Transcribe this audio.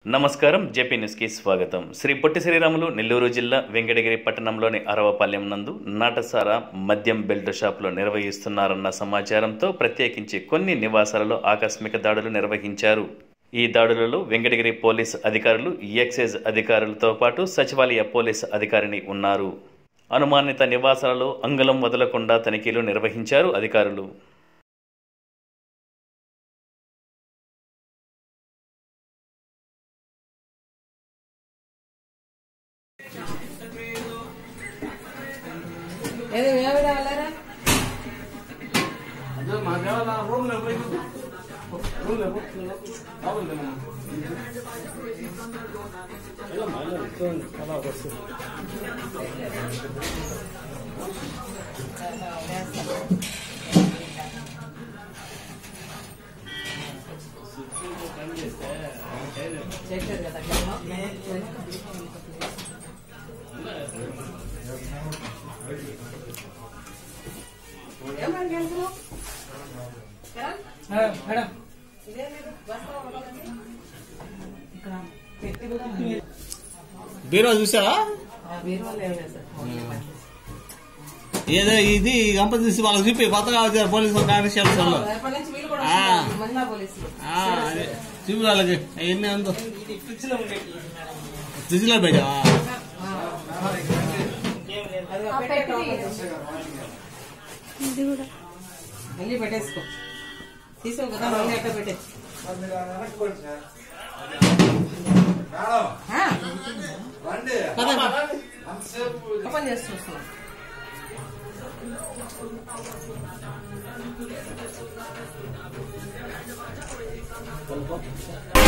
నమస్కారం జేపీ న్యూస్కి స్వాగతం శ్రీ పొట్టి శ్రీరాములు నెల్లూరు జిల్లా వెంకటగిరి పట్టణంలోని అరవపాలెం నందు నాటసార మద్యం బెల్ట్ షాపులో నిర్వహిస్తున్నారన్న సమాచారంతో ప్రత్యేకించి కొన్ని నివాసాలలో ఆకస్మిక దాడులు నిర్వహించారు ఈ దాడులలో వెంకటగిరి పోలీస్ అధికారులు ఎక్సైజ్ అధికారులతో పాటు సచివాలయ పోలీస్ అధికారిని ఉన్నారు అనుమానిత నివాసాలలో అంగుళం వదలకుండా తనిఖీలు నిర్వహించారు అధికారులు ఏదో ఏమి రావాలరా చేశారు కదా ఏమని గెలుచులు మేడం ఇదే మీరు బస్సు అవ్వాలండి ఇక్కడ పెట్టి కూడా బీరో చూసావా మీరు వాళ్ళు ఏం లేదు సార్ ఏదో ఇది గంప తీసి వాళ్ళకి చూపి కొత్తగా వచ్చారు పోలీసు కానిస్టేబుల్స్ వాళ్ళు రేపటి నుంచి వీళ్ళు కూడా ఆ. వస్తున్నారు, మహిళా పోలీసులు ఆ, అదే చూపి వాళ్ళకి అవన్నీ అందు ఫ్రిడ్జ్ లో పెట్టావా అది పెట్టే మళ్ళీ పెట్టేసుకో తీసుకో కదా మళ్ళీ ఎక్కడ పెట్టేసి ఓపెన్ చేసి చూస్తున్నాం కలుపు.